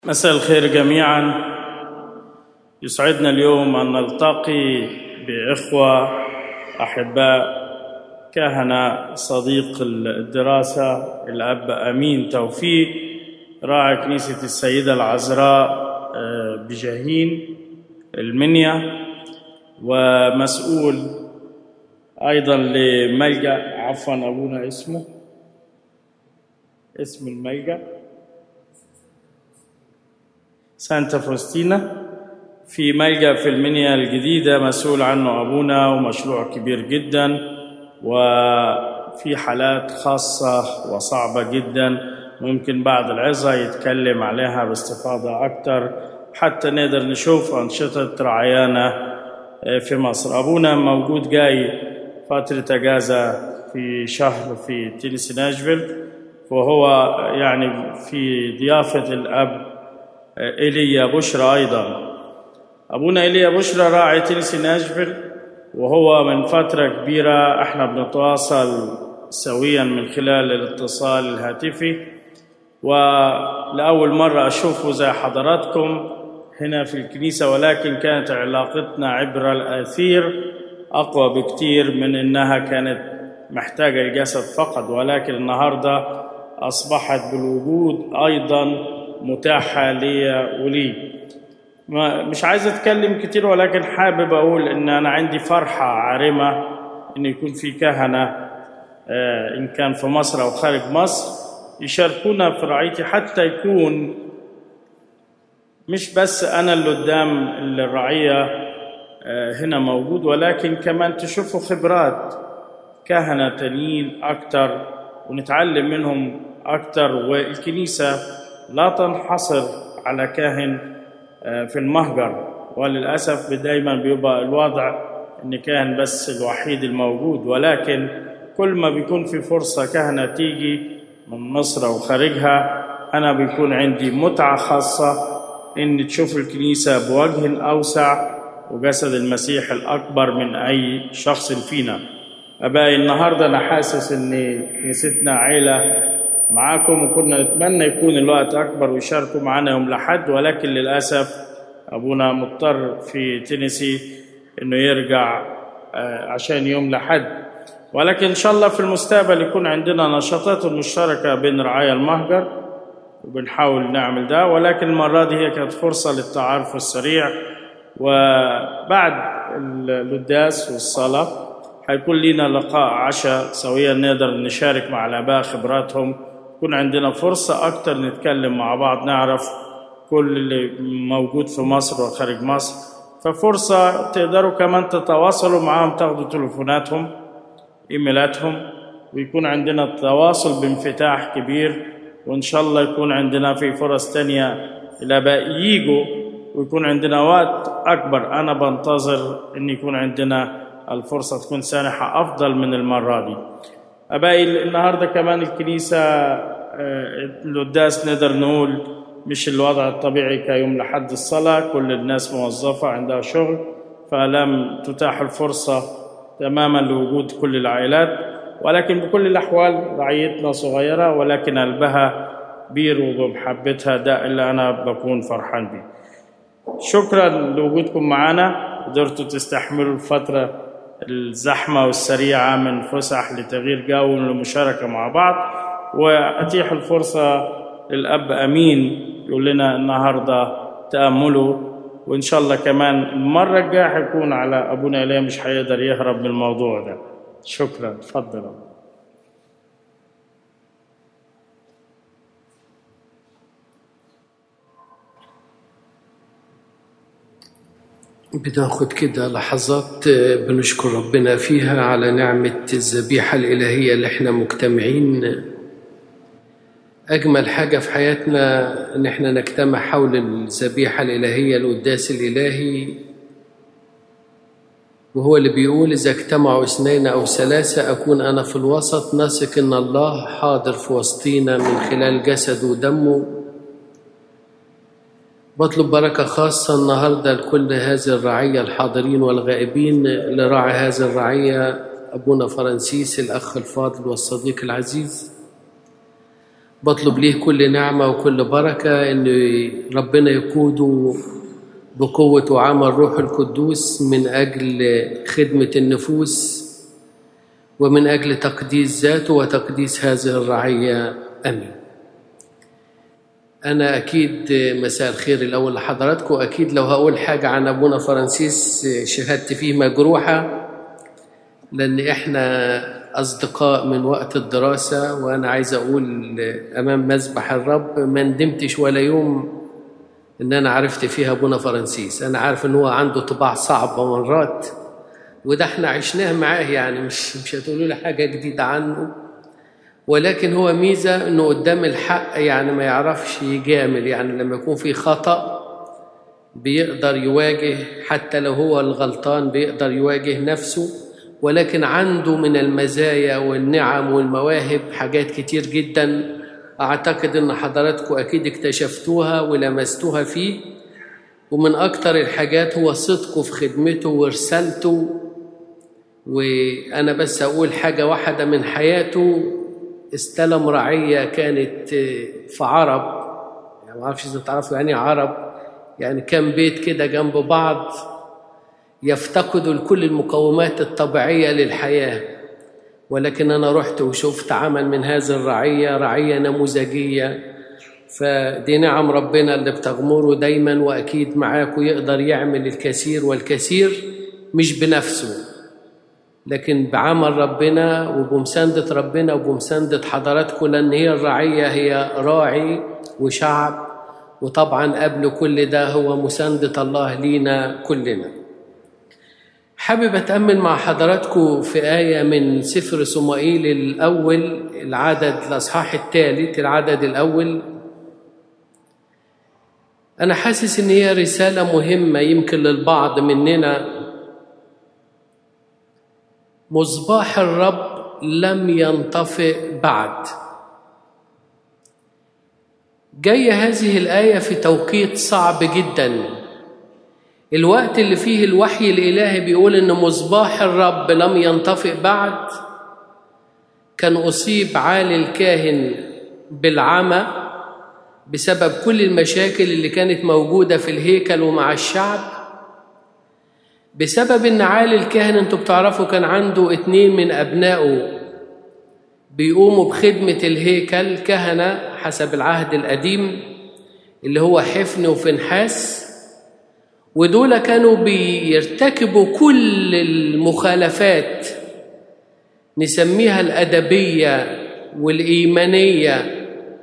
مساء الخير جميعا يسعدنا اليوم ان نلتقي باخوه احباء كهنه صديق الدراسه الاب امين توفيق راعي كنيسه السيده العذراء بجاهين المنيا ومسؤول ايضا لملجا عفوا ابونا اسمه اسم الملجأ سانتا فوستينا في ملجأ في المنيا الجديدة مسؤول عنه أبونا ومشروع كبير جدا وفي حالات خاصة وصعبة جدا ممكن بعد العظة يتكلم عليها باستفاضة أكتر حتى نقدر نشوف أنشطة رعايانا في مصر أبونا موجود جاي فترة أجازة في شهر في تينيسي ناشفيل وهو يعني في ضيافة الأب إيليا بشرى أيضا أبونا إيليا بشرى راعي تينيسي ناشفيل وهو من فترة كبيرة احنا بنتواصل سويا من خلال الاتصال الهاتفي ولأول مرة أشوفه زي حضراتكم هنا في الكنيسة ولكن كانت علاقتنا عبر الآثير أقوى بكتير من إنها كانت محتاجة الجسد فقط ولكن النهاردة أصبحت بالوجود أيضا متاحة لي ولي مش عايز أتكلم كتير ولكن حابب أقول إن أنا عندي فرحة عارمة إن يكون في كهنة إن كان في مصر أو خارج مصر يشاركونا في رعايتي حتى يكون مش بس أنا اللي قدام الرعية هنا موجود ولكن كمان تشوفوا خبرات كهنة تانيين أكتر ونتعلم منهم أكتر والكنيسة لا تنحصر على كاهن في المهجر وللأسف دايما بيبقى الوضع إن كاهن بس الوحيد الموجود ولكن كل ما بيكون في فرصة كهنة تيجي من مصر أو خارجها أنا بيكون عندي متعة خاصة إن تشوف الكنيسة بوجه أوسع وجسد المسيح الأكبر من أي شخص فينا أبائي النهاردة أنا حاسس إن كنيستنا عيلة معاكم وكنا نتمنى يكون الوقت أكبر ويشاركوا معنا يوم لحد ولكن للأسف أبونا مضطر في تينيسي إنه يرجع عشان يوم لحد ولكن إن شاء الله في المستقبل يكون عندنا نشاطات مشتركة بين رعايا المهجر وبنحاول نعمل ده ولكن المرة دي هي كانت فرصة للتعارف السريع وبعد القداس والصلاة هيكون لنا لقاء عشاء سويا نقدر نشارك مع الآباء خبراتهم يكون عندنا فرصة أكتر نتكلم مع بعض نعرف كل اللي موجود في مصر وخارج مصر ففرصة تقدروا كمان تتواصلوا معاهم تاخدوا تليفوناتهم إيميلاتهم ويكون عندنا تواصل بانفتاح كبير وإن شاء الله يكون عندنا في فرص تانية الآباء ييجوا ويكون عندنا وقت أكبر أنا بنتظر إن يكون عندنا الفرصة تكون سانحة أفضل من المرة دي أبائي النهاردة كمان الكنيسة القداس نقدر نقول مش الوضع الطبيعي كيوم لحد الصلاة كل الناس موظفة عندها شغل فلم تتاح الفرصة تماما لوجود كل العائلات ولكن بكل الأحوال رعيتنا صغيرة ولكن قلبها كبير وبمحبتها ده اللي أنا بكون فرحان بيه شكرا لوجودكم معنا قدرتوا تستحملوا الفترة الزحمة والسريعة من فسح لتغيير جو للمشاركة مع بعض وأتيح الفرصة للأب أمين يقول لنا النهاردة تأملوا وإن شاء الله كمان المرة الجاية هيكون على أبونا إيليا مش هيقدر يهرب من الموضوع ده شكرا تفضل بناخد كده لحظات بنشكر ربنا فيها على نعمة الذبيحة الإلهية اللي احنا مجتمعين أجمل حاجة في حياتنا إن احنا نجتمع حول الذبيحة الإلهية القداس الإلهي وهو اللي بيقول إذا اجتمعوا اثنين أو ثلاثة أكون أنا في الوسط نثق إن الله حاضر في وسطينا من خلال جسده ودمه بطلب بركة خاصة النهاردة لكل هذه الرعية الحاضرين والغائبين لراعي هذه الرعية أبونا فرانسيس الأخ الفاضل والصديق العزيز بطلب ليه كل نعمة وكل بركة إن ربنا يقوده بقوة وعمل روح القدوس من أجل خدمة النفوس ومن أجل تقديس ذاته وتقديس هذه الرعية أمين أنا أكيد مساء الخير الأول لحضراتكم أكيد لو هقول حاجة عن أبونا فرانسيس شهادتي فيه مجروحة لأن إحنا أصدقاء من وقت الدراسة وأنا عايز أقول أمام مذبح الرب ما ندمتش ولا يوم إن أنا عرفت فيها أبونا فرانسيس أنا عارف إن هو عنده طباع صعبة مرات وده إحنا عشناه معاه يعني مش مش هتقولوا لي حاجة جديدة عنه ولكن هو ميزة إنه قدام الحق يعني ما يعرفش يجامل يعني لما يكون في خطأ بيقدر يواجه حتى لو هو الغلطان بيقدر يواجه نفسه ولكن عنده من المزايا والنعم والمواهب حاجات كتير جدا أعتقد إن حضراتكم أكيد اكتشفتوها ولمستوها فيه ومن أكتر الحاجات هو صدقه في خدمته ورسالته وأنا بس أقول حاجة واحدة من حياته استلم رعية كانت في عرب يعني ما أعرفش إذا تعرفوا يعني عرب يعني كان بيت كده جنب بعض يفتقدوا لكل المقومات الطبيعية للحياة ولكن أنا رحت وشفت عمل من هذه الرعية رعية نموذجية فدي نعم ربنا اللي بتغمره دايما وأكيد معاكم يقدر يعمل الكثير والكثير مش بنفسه لكن بعمل ربنا وبمساندة ربنا وبمساندة حضراتكم لأن هي الرعية هي راعي وشعب وطبعا قبل كل ده هو مساندة الله لينا كلنا حابب أتأمل مع حضراتكم في آية من سفر صمائيل الأول العدد الأصحاح الثالث العدد الأول أنا حاسس إن هي رسالة مهمة يمكن للبعض مننا مصباح الرب لم ينطفئ بعد جاية هذه الآية في توقيت صعب جدا الوقت اللي فيه الوحي الإلهي بيقول إن مصباح الرب لم ينطفئ بعد كان أصيب عالي الكاهن بالعمى بسبب كل المشاكل اللي كانت موجودة في الهيكل ومع الشعب بسبب ان عالي الكاهن انتوا بتعرفوا كان عنده اتنين من ابنائه بيقوموا بخدمة الهيكل كهنة حسب العهد القديم اللي هو حفن وفنحاس ودول كانوا بيرتكبوا كل المخالفات نسميها الأدبية والإيمانية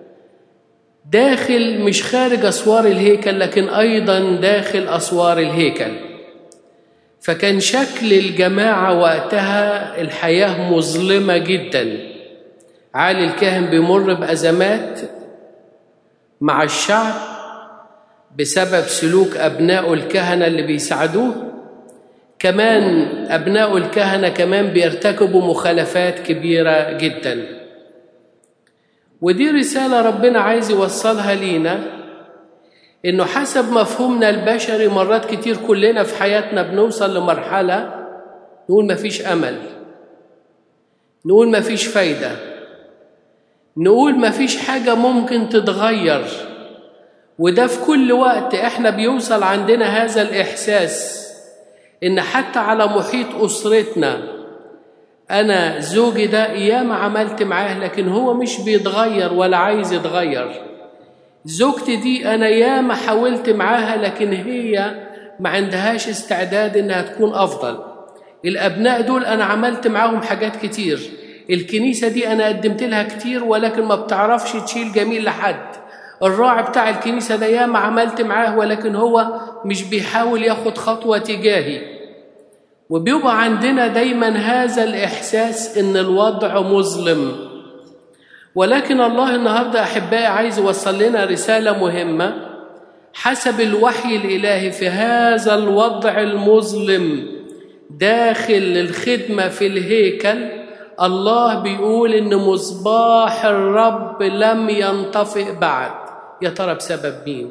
داخل مش خارج أسوار الهيكل لكن أيضا داخل أسوار الهيكل فكان شكل الجماعة وقتها الحياة مظلمة جدا عالي الكاهن بيمر بأزمات مع الشعب بسبب سلوك أبناء الكهنة اللي بيساعدوه كمان أبناء الكهنة كمان بيرتكبوا مخالفات كبيرة جدا ودي رسالة ربنا عايز يوصلها لينا إنه حسب مفهومنا البشري مرات كتير كلنا في حياتنا بنوصل لمرحلة نقول مفيش أمل نقول مفيش فايدة نقول مفيش حاجة ممكن تتغير وده في كل وقت احنا بيوصل عندنا هذا الإحساس إن حتى على محيط أسرتنا أنا زوجي ده ياما عملت معاه لكن هو مش بيتغير ولا عايز يتغير زوجتي دي أنا ياما حاولت معاها لكن هي ما عندهاش استعداد إنها تكون أفضل الأبناء دول أنا عملت معاهم حاجات كتير الكنيسة دي أنا قدمت لها كتير ولكن ما بتعرفش تشيل جميل لحد الراعي بتاع الكنيسة ده ياما عملت معاه ولكن هو مش بيحاول ياخد خطوة تجاهي وبيبقى عندنا دايما هذا الإحساس إن الوضع مظلم ولكن الله النهاردة أحبائي عايز يوصل لنا رسالة مهمة حسب الوحي الإلهي في هذا الوضع المظلم داخل الخدمة في الهيكل الله بيقول إن مصباح الرب لم ينطفئ بعد يا ترى بسبب مين؟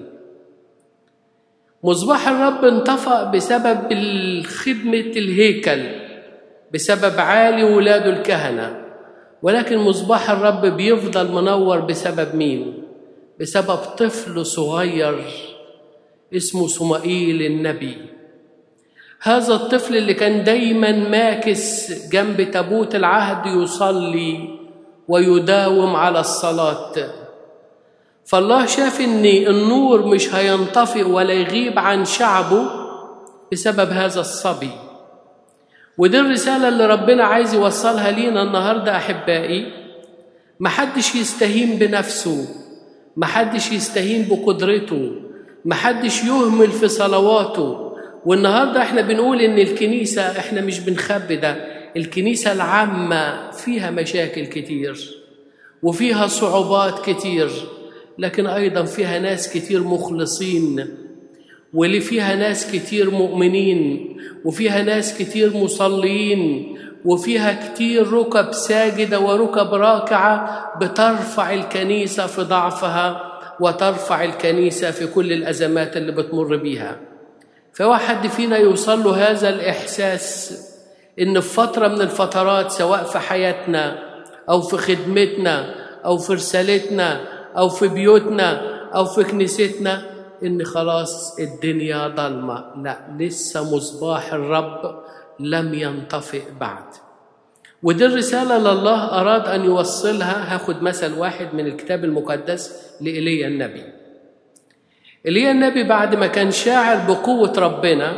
مصباح الرب انطفأ بسبب خدمة الهيكل بسبب عالي ولاده الكهنة ولكن مصباح الرب بيفضل منور بسبب مين بسبب طفل صغير اسمه سمائيل النبي هذا الطفل اللي كان دايما ماكس جنب تابوت العهد يصلي ويداوم على الصلاه فالله شاف ان النور مش هينطفئ ولا يغيب عن شعبه بسبب هذا الصبي ودي الرسالة اللي ربنا عايز يوصلها لينا النهاردة أحبائي محدش يستهين بنفسه محدش يستهين بقدرته محدش يهمل في صلواته والنهاردة احنا بنقول ان الكنيسة احنا مش بنخبي ده الكنيسة العامة فيها مشاكل كتير وفيها صعوبات كتير لكن أيضا فيها ناس كتير مخلصين واللي فيها ناس كتير مؤمنين وفيها ناس كتير مصلين وفيها كتير ركب ساجدة وركب راكعة بترفع الكنيسة في ضعفها وترفع الكنيسة في كل الأزمات اللي بتمر بيها فواحد فينا يوصل له هذا الإحساس إن في فترة من الفترات سواء في حياتنا أو في خدمتنا أو في رسالتنا أو في بيوتنا أو في كنيستنا إن خلاص الدنيا ضلمة لا لسه مصباح الرب لم ينطفئ بعد ودي الرسالة اللي الله أراد أن يوصلها هاخد مثل واحد من الكتاب المقدس لإيليا النبي إيليا النبي بعد ما كان شاعر بقوة ربنا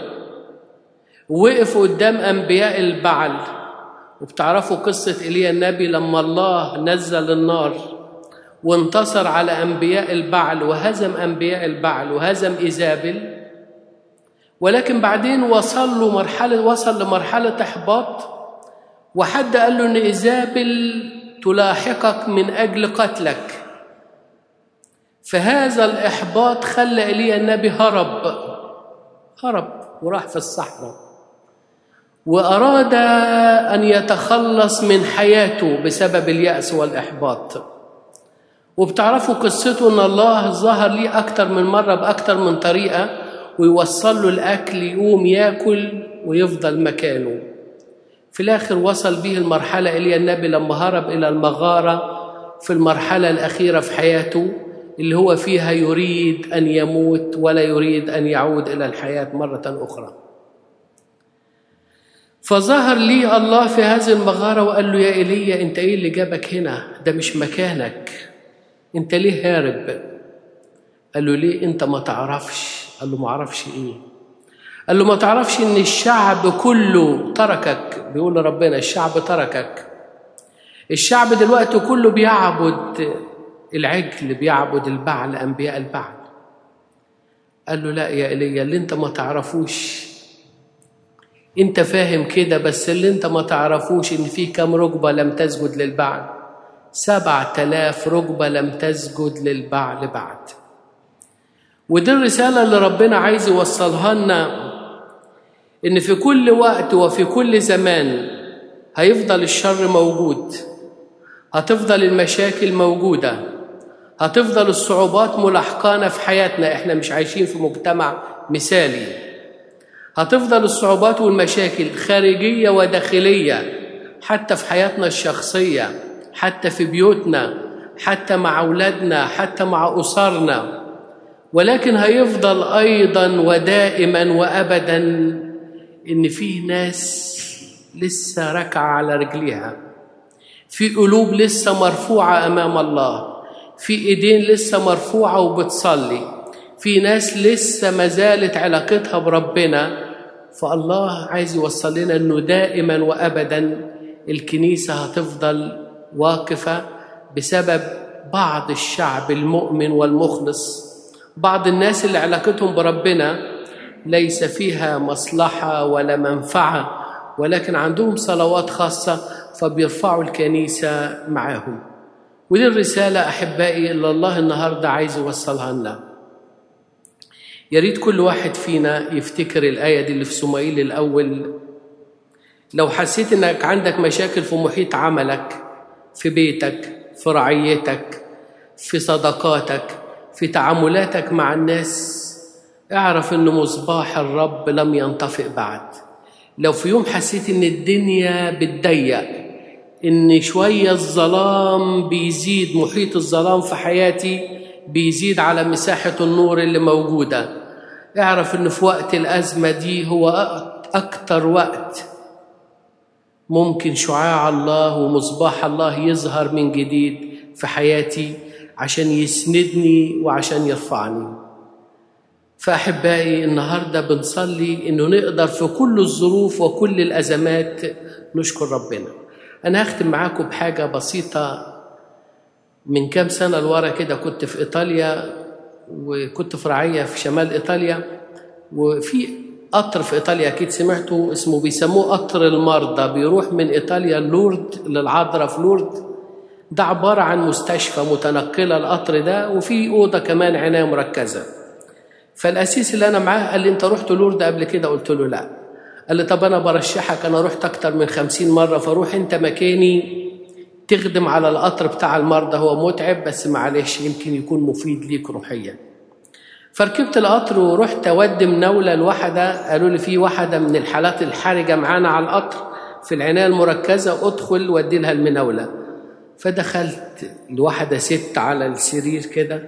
وقف قدام أنبياء البعل وبتعرفوا قصة إيليا النبي لما الله نزل النار وانتصر على أنبياء البعل وهزم أنبياء البعل وهزم إيزابل ولكن بعدين وصل له مرحلة وصل لمرحلة إحباط وحد قال له إن إيزابل تلاحقك من أجل قتلك فهذا الإحباط خلى إيليا النبي هرب هرب وراح في الصحراء وأراد أن يتخلص من حياته بسبب اليأس والإحباط وبتعرفوا قصته ان الله ظهر ليه اكتر من مره باكتر من طريقه ويوصل له الاكل يقوم ياكل ويفضل مكانه في الاخر وصل به المرحله الى النبي لما هرب الى المغاره في المرحله الاخيره في حياته اللي هو فيها يريد ان يموت ولا يريد ان يعود الى الحياه مره اخرى فظهر لي الله في هذه المغاره وقال له يا ايليا انت ايه اللي جابك هنا ده مش مكانك انت ليه هارب قال له ليه انت ما تعرفش قال له ما اعرفش ايه قال له ما تعرفش ان الشعب كله تركك بيقول ربنا الشعب تركك الشعب دلوقتي كله بيعبد العجل بيعبد البعل انبياء البعل قال له لا يا ايليا اللي انت ما تعرفوش انت فاهم كده بس اللي انت ما تعرفوش ان في كام ركبه لم تسجد للبعل سبعة آلاف ركبة لم تسجد للبعل بعد ودي الرسالة اللي ربنا عايز يوصلها لنا إن في كل وقت وفي كل زمان هيفضل الشر موجود هتفضل المشاكل موجودة هتفضل الصعوبات ملاحقانا في حياتنا احنا مش عايشين في مجتمع مثالي هتفضل الصعوبات والمشاكل خارجية وداخلية حتى في حياتنا الشخصيه حتى في بيوتنا حتى مع أولادنا حتى مع أسرنا ولكن هيفضل أيضا ودائما وأبدا إن فيه ناس لسه راكعة على رجليها في قلوب لسه مرفوعة أمام الله في إيدين لسه مرفوعة وبتصلي في ناس لسه ما زالت علاقتها بربنا فالله عايز يوصل لنا إنه دائما وأبدا الكنيسة هتفضل واقفة بسبب بعض الشعب المؤمن والمخلص بعض الناس اللي علاقتهم بربنا ليس فيها مصلحة ولا منفعة ولكن عندهم صلوات خاصة فبيرفعوا الكنيسة معاهم ودي الرسالة أحبائي اللي الله النهاردة عايز يوصلها لنا يا ريت كل واحد فينا يفتكر الآية دي اللي في سمائيل الأول لو حسيت إنك عندك مشاكل في محيط عملك في بيتك في رعيتك في صداقاتك في تعاملاتك مع الناس اعرف ان مصباح الرب لم ينطفئ بعد لو في يوم حسيت ان الدنيا بتضيق ان شويه الظلام بيزيد محيط الظلام في حياتي بيزيد على مساحه النور اللي موجوده اعرف ان في وقت الازمه دي هو اكتر وقت ممكن شعاع الله ومصباح الله يظهر من جديد في حياتي عشان يسندني وعشان يرفعني فاحبائي النهارده بنصلي انه نقدر في كل الظروف وكل الازمات نشكر ربنا انا هختم معاكم بحاجه بسيطه من كام سنه لورا كده كنت في ايطاليا وكنت في رعيه في شمال ايطاليا وفي قطر في ايطاليا اكيد سمعتوا اسمه بيسموه قطر المرضى بيروح من ايطاليا لورد للعذراء في لورد ده عباره عن مستشفى متنقله القطر ده وفي اوضه كمان عنايه مركزه فالاسيس اللي انا معاه قال لي انت رحت لورد قبل كده قلت له لا قال لي طب انا برشحك انا رحت اكتر من خمسين مره فروح انت مكاني تخدم على القطر بتاع المرضى هو متعب بس معلش يمكن يكون مفيد ليك روحيا فركبت القطر ورحت اودي مناوله لواحده قالوا لي في واحده من الحالات الحرجه معانا على القطر في العنايه المركزه ادخل ودي لها المناوله فدخلت لواحده ست على السرير كده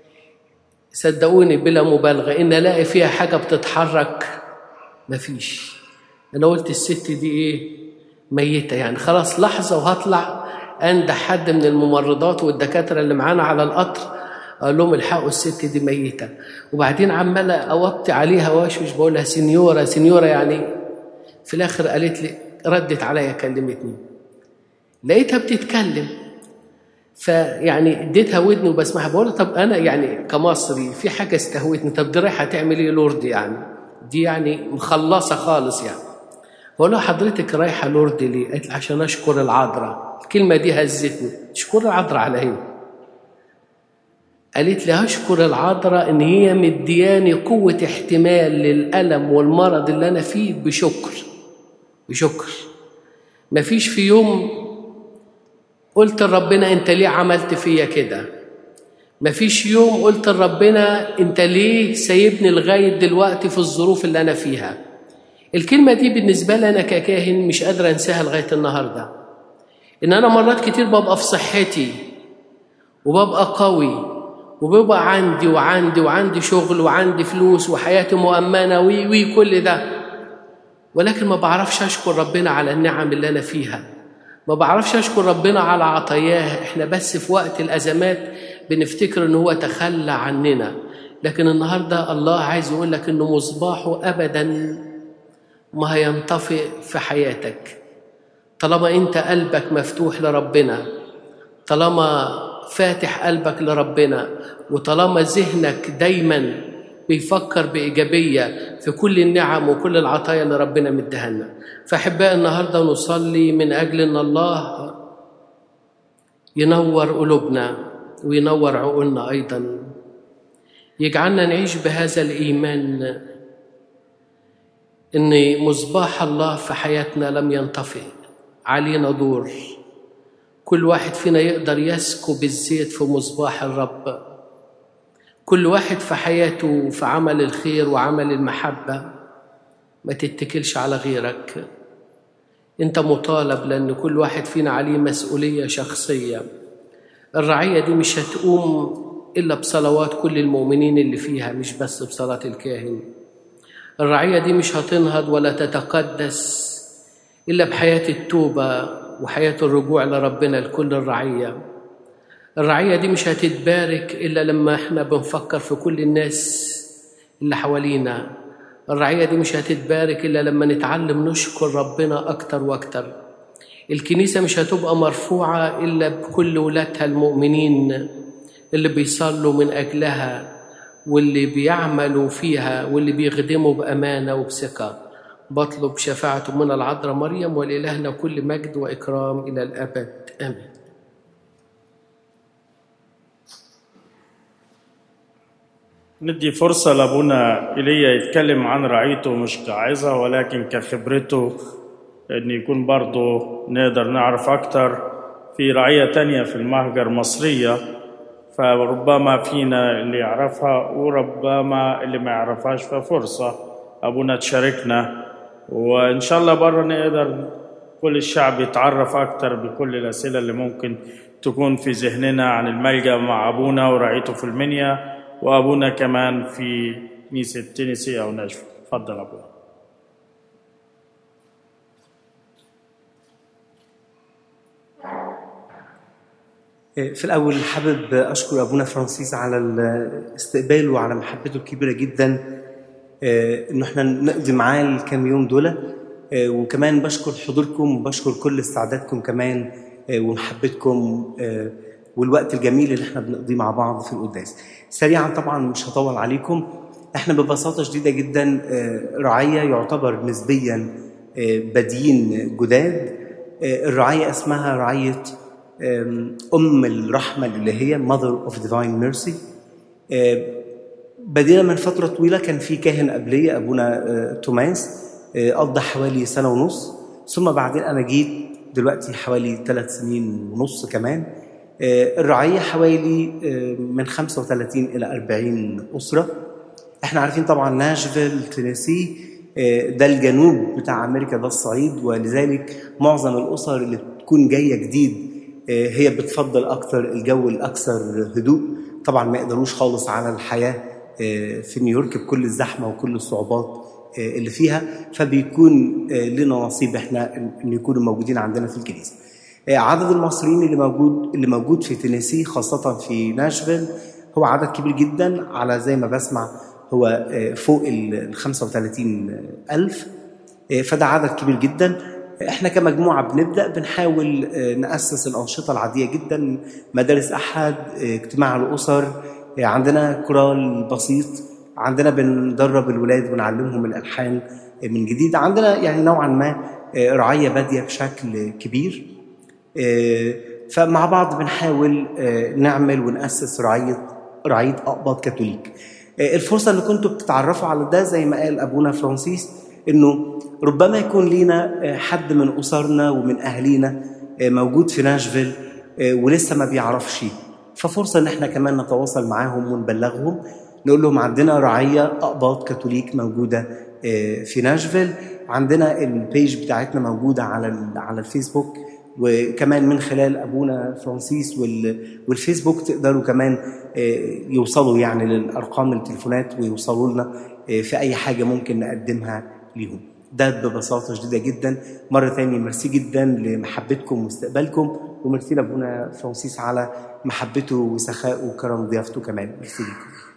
صدقوني بلا مبالغه ان الاقي فيها حاجه بتتحرك مفيش انا قلت الست دي ايه ميته يعني خلاص لحظه وهطلع انده حد من الممرضات والدكاتره اللي معانا على القطر اقول لهم الحقوا الست دي ميته وبعدين عماله اوطي عليها واشوش بقول لها سنيوره سنيوره يعني في الاخر قالت لي ردت عليا كلمتني لقيتها بتتكلم فيعني اديتها ودني وبسمعها بقول طب انا يعني كمصري في حاجه استهوتني طب دي رايحه تعمل ايه لورد يعني دي يعني مخلصه خالص يعني بقول لها حضرتك رايحه لورد ليه؟ قالت لي عشان اشكر العذراء الكلمه دي هزتني تشكر العذراء على ايه؟ قالت لي اشكر العذراء ان هي مدياني قوه احتمال للالم والمرض اللي انا فيه بشكر بشكر مفيش في يوم قلت لربنا انت ليه عملت فيا كده مفيش يوم قلت لربنا انت ليه سايبني لغايه دلوقتي في الظروف اللي انا فيها الكلمه دي بالنسبه لي انا ككاهن مش قادر انساها لغايه النهارده ان انا مرات كتير ببقى في صحتي وببقى قوي وبيبقى عندي وعندي وعندي شغل وعندي فلوس وحياتي مؤمنه وي وي كل ده ولكن ما بعرفش اشكر ربنا على النعم اللي انا فيها ما بعرفش اشكر ربنا على عطاياه احنا بس في وقت الازمات بنفتكر ان هو تخلى عننا لكن النهارده الله عايز يقول لك انه مصباحه ابدا ما هينطفئ في حياتك طالما انت قلبك مفتوح لربنا طالما فاتح قلبك لربنا وطالما ذهنك دايما بيفكر بإيجابية في كل النعم وكل العطايا اللي ربنا مديها لنا فأحباء النهاردة نصلي من أجل أن الله ينور قلوبنا وينور عقولنا أيضا يجعلنا نعيش بهذا الإيمان إن مصباح الله في حياتنا لم ينطفئ علينا دور كل واحد فينا يقدر يسكب الزيت في مصباح الرب كل واحد في حياته في عمل الخير وعمل المحبة ما تتكلش على غيرك انت مطالب لأن كل واحد فينا عليه مسؤولية شخصية الرعية دي مش هتقوم إلا بصلوات كل المؤمنين اللي فيها مش بس بصلاة الكاهن الرعية دي مش هتنهض ولا تتقدس إلا بحياة التوبة وحياة الرجوع لربنا لكل الرعية الرعية دي مش هتتبارك إلا لما احنا بنفكر في كل الناس اللي حوالينا الرعية دي مش هتتبارك إلا لما نتعلم نشكر ربنا أكتر وأكتر الكنيسة مش هتبقى مرفوعة إلا بكل ولادها المؤمنين اللي بيصلوا من أجلها واللي بيعملوا فيها واللي بيخدموا بأمانة وبثقة بطلب شفاعته من العذراء مريم ولإلهنا كل مجد وإكرام إلى الأبد آمين ندي فرصة لأبونا إيليا يتكلم عن رعيته مش كعظة ولكن كخبرته إن يكون برضه نقدر نعرف أكتر في رعية تانية في المهجر مصرية فربما فينا اللي يعرفها وربما اللي ما يعرفهاش ففرصة أبونا تشاركنا وإن شاء الله برا نقدر كل الشعب يتعرف أكتر بكل الأسئلة اللي ممكن تكون في ذهننا عن الملجأ مع أبونا ورعيته في المنيا وأبونا كمان في ميسة تينيسي أو ناشفيل اتفضل أبونا في الأول حابب أشكر أبونا فرانسيس على الاستقبال وعلى محبته الكبيرة جدا إنه إحنا نقضي معاه الكام يوم دول وكمان بشكر حضوركم وبشكر كل استعدادكم كمان ومحبتكم والوقت الجميل اللي احنا بنقضيه مع بعض في القداس. سريعا طبعا مش هطول عليكم احنا ببساطه شديده جدا رعيه يعتبر نسبيا بادين جداد الرعيه اسمها رعيه ام الرحمه الالهيه Mother of Divine Mercy بدينا من فتره طويله كان في كاهن قبليه ابونا توماس قضى حوالي سنه ونص ثم بعدين انا جيت دلوقتي حوالي ثلاث سنين ونص كمان الرعيه حوالي من 35 الى 40 اسره احنا عارفين طبعا ناشفيل تينيسي ده الجنوب بتاع امريكا ده الصعيد ولذلك معظم الاسر اللي بتكون جايه جديد هي بتفضل اكتر الجو الاكثر هدوء طبعا ما يقدروش خالص على الحياه في نيويورك بكل الزحمه وكل الصعوبات اللي فيها فبيكون لنا نصيب احنا ان يكونوا موجودين عندنا في الكنيسه. عدد المصريين اللي موجود اللي موجود في تينيسي خاصه في ناشفيل هو عدد كبير جدا على زي ما بسمع هو فوق ال 35 ألف فده عدد كبير جدا احنا كمجموعه بنبدا بنحاول ناسس الانشطه العاديه جدا مدارس احد اجتماع الاسر عندنا كورال بسيط عندنا بندرب الولاد ونعلمهم الالحان من جديد عندنا يعني نوعا ما رعايه باديه بشكل كبير فمع بعض بنحاول نعمل وناسس رعايه رعايه اقباط كاثوليك الفرصه اللي كنتوا بتتعرفوا على ده زي ما قال ابونا فرانسيس انه ربما يكون لينا حد من اسرنا ومن اهالينا موجود في ناشفيل ولسه ما بيعرفش ففرصه ان احنا كمان نتواصل معاهم ونبلغهم نقول لهم عندنا رعيه اقباط كاثوليك موجوده في ناشفيل عندنا البيج بتاعتنا موجوده على على الفيسبوك وكمان من خلال ابونا فرانسيس والفيسبوك تقدروا كمان يوصلوا يعني للارقام التليفونات ويوصلوا لنا في اي حاجه ممكن نقدمها ليهم ده ببساطه شديده جدا مره ثانيه ميرسي جدا لمحبتكم واستقبالكم وميرسي لابونا فرانسيس على محبته وسخائه وكرم ضيافته كمان ميرسي لكم